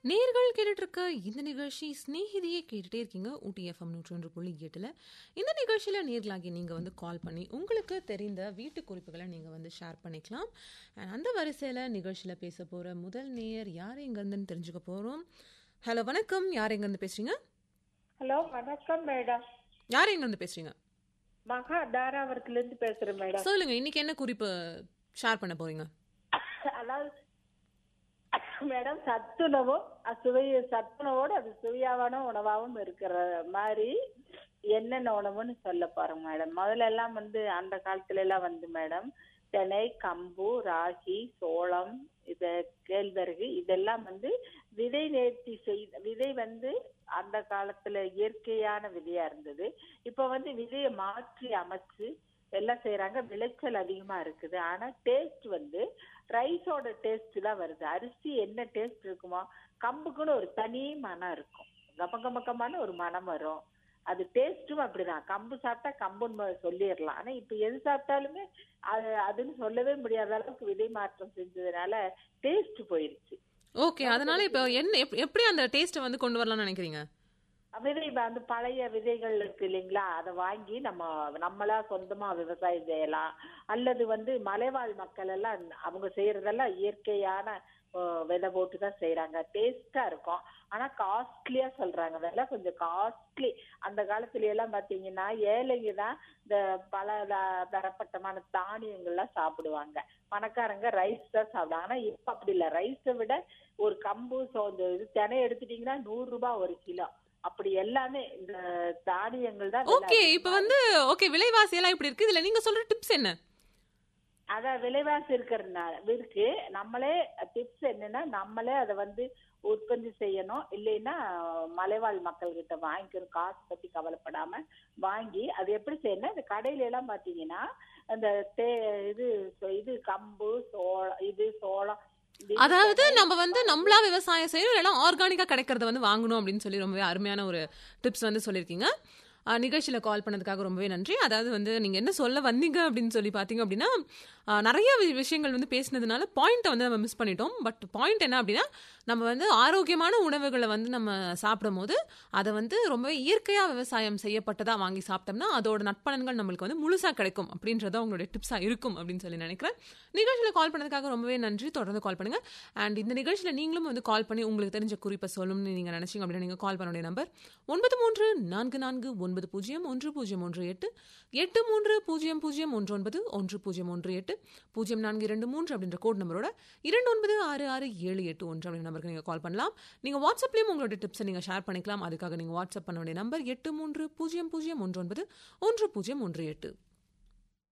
நேர்கள் கேட்டுட்டு இருக்க இந்த நிகழ்ச்சி ஸ்நேகிதியே கேட்டுட்டே இருக்கீங்க ஊட்டி எஃப்எம் நூற்றி ஒன்று புள்ளி எட்டில் இந்த நிகழ்ச்சியில் நேர்களாகி நீங்கள் வந்து கால் பண்ணி உங்களுக்கு தெரிந்த வீட்டு குறிப்புகளை நீங்கள் வந்து ஷேர் பண்ணிக்கலாம் And அந்த வரிசையில் நிகழ்ச்சியில் பேச போகிற முதல் நேயர் யார் எங்கேருந்துன்னு தெரிஞ்சுக்க போகிறோம் ஹலோ வணக்கம் யார் எங்கேருந்து பேசுகிறீங்க ஹலோ வணக்கம் மேடம் யார் எங்கேருந்து பேசுகிறீங்க மகா தாராவரத்துல இருந்து பேசுறேன் மேடம் சொல்லுங்கள் இன்னைக்கு என்ன குறிப்பு ஷேர் பண்ண போகிறீங்க அதாவது மேடம் சத்துணவும் அஹ் சுவை சத்துணவோடு அது சுவையாவான உணவாகவும் இருக்கிற மாதிரி என்னென்ன உணவுன்னு சொல்ல போறேன் மேடம் முதல்ல எல்லாம் வந்து அந்த காலத்துல எல்லாம் வந்து மேடம் தினை கம்பு ராகி சோளம் இது கேழ்வரகு இதெல்லாம் வந்து விதை நேர்த்தி செய் விதை வந்து அந்த காலத்துல இயற்கையான விதையா இருந்தது இப்ப வந்து விதையை மாற்றி அமைச்சு எல்லாம் செய்யறாங்க விளைச்சல் அதிகமா இருக்குது ஆனா டேஸ்ட் வந்து ரைஸோட டேஸ்ட் தான் வருது அரிசி என்ன டேஸ்ட் இருக்குமோ கம்புக்குன்னு ஒரு தனி மனம் இருக்கும் கம கம கமான ஒரு மனம் வரும் அது டேஸ்ட்டும் அப்படிதான் கம்பு சாப்பிட்டா கம்புன்னு ம- சொல்லிடலாம் ஆனா இப்ப எது சாப்பிட்டாலுமே அது அதுன்னு சொல்லவே முடியாத அளவுக்கு விதை மாற்றம் செஞ்சதுனால டேஸ்ட் போயிருச்சு ஓகே அதனால இப்போ என்ன எப்- எப்படி அந்த டேஸ்ட்டை வந்து கொண்டு வரலாம்னு நினைக்கிறீங்க விதை அந்த பழைய விதைகள் இருக்கு இல்லைங்களா அதை வாங்கி நம்ம நம்மளா சொந்தமா விவசாயம் செய்யலாம் அல்லது வந்து மலைவாழ் மக்கள் எல்லாம் அவங்க செய்யறதெல்லாம் இயற்கையான அஹ், விதை போட்டு தான் செய்யறாங்க டேஸ்டா இருக்கும் ஆனா காஸ்ட்லியா சொல்றாங்க விலை கொஞ்சம் காஸ்ட்லி அந்த காலத்துல எல்லாம் பாத்தீங்கன்னா ஏழைங்க தான் இந்த பல த- தரப்பட்டமான தானியங்கள்லாம் சாப்பிடுவாங்க பணக்காரங்க ரைஸ் தான் சாப்பிடுவாங்க ஆனா இப்ப அப்படி இல்ல ரைஸை விட ஒரு கம்பு சோ- இந்த இது தினை எடுத்துட்டீங்கன்னா நூறு ரூபாய் ஒரு கிலோ அப்படி எல்லாமே இந்த தானியங்கள் தான் விலை ஓகே இப்போ வந்து ஓகே விலைவாசி எல்லாம் இப்படி இருக்கு இதுல நீங்க சொல்ற டிப்ஸ் என்ன அதான் விலைவாசி இருக்கிறதுனால இருக்கு நம்மளே டிப்ஸ் என்னன்னா நம்மளே அதை வந்து உற்பத்தி செய்யணும் இல்லைன்னா மலைவாழ் மக்கள் கிட்ட வாங்கிக்கணும் காசு பத்தி கவலைப்படாம வாங்கி அது எப்படி செய்யணும் இந்த கடையில எல்லாம் பாத்தீங்கன்னா அந்த தே இது சொ- இது கம்பு சோளம் இது சோளம் இது அதாவது நம்ம வந்து நம்மளா விவசாயம் செய்யணும் இல்லைன்னா ஆர்கானிக்கா கிடைக்கிறத வந்து வாங்கணும் அப்படின்னு சொல்லி ரொம்பவே அருமையான ஒரு டிப்ஸ் வந்து சொல்லியிருக்கீங்க ஆஹ் நிகழ்ச்சியில கால் பண்ணதுக்காக ரொம்பவே நன்றி அதாவது வந்து நீங்க என்ன சொல்ல வந்தீங்க அப்படின்னு சொல்லி பாத்தீங்க அப்படின்னா ஆஹ் நிறைய வி- விஷயங்கள் வந்து பேசினதுனால பாயிண்ட்டை வந்து நம்ம மிஸ் பண்ணிட்டோம் பட் பாயிண்ட் என்ன அப்படின்னா நம்ம வந்து ஆரோக்கியமான உணவுகளை வந்து நம்ம சாப்பிடும் போது அதை வந்து ரொம்பவே இயற்கையா விவசாயம் செய்யப்பட்டதா வாங்கி சாப்பிட்டோம்னா அதோட நட்பலன்கள் நம்மளுக்கு வந்து முழுசா கிடைக்கும் அப்படின்றத உங்களுடைய டிப்ஸா இருக்கும் அப்படின்னு சொல்லி நினைக்கிறேன் நிகழ்ச்சியில கால் பண்ணதுக்காக ரொம்பவே நன்றி தொடர்ந்து கால் பண்ணுங்க அண்ட் இந்த நிகழ்ச்சியில நீங்களும் வந்து கால் பண்ணி உங்களுக்கு தெரிஞ்ச குறிப்பை சொல்லணும்னு நீங்க நினைச்சீங்க அப்படின்னா நீங்க கால் பண்ண வேண்டிய நம்பர் ஒன்பது மூன்று நான்கு நான்கு ஒன்பது பூஜ்ஜியம் ஒன்று பூஜ்ஜியம் ஒன்று எட்டு எட்டு மூன்று பூஜ்ஜியம் பூஜ்ஜியம் ஒன்று ஒன்பது ஒன்று பூஜ்ஜியம் ஒன்று எட்டு பூஜ்ஜியம் நான்கு இரண்டு மூன்று அப்படின்ற கோட் நம்பரோட இரண்டு ஒன்பது ஆறு ஆறு ஏழு எட்டு ஒன்று அப்படின்ற நம்பருக்கு நீங்க கால் பண்ணலாம் நீங்க வாட்ஸ்அப்லயும் உங்களோட டிப்ஸை நீங்க ஷேர் பண்ணிக்கலாம் அதுக்காக நீங்க வாட்ஸ்அப் பண்ண வேண்டிய நம்பர் எட்டு மூன்று பூஜ்ஜியம் பூஜ்ஜியம் ஒன்று ஒன்பது ஒன்று பூஜ்ஜியம் ஒன்று எட்டு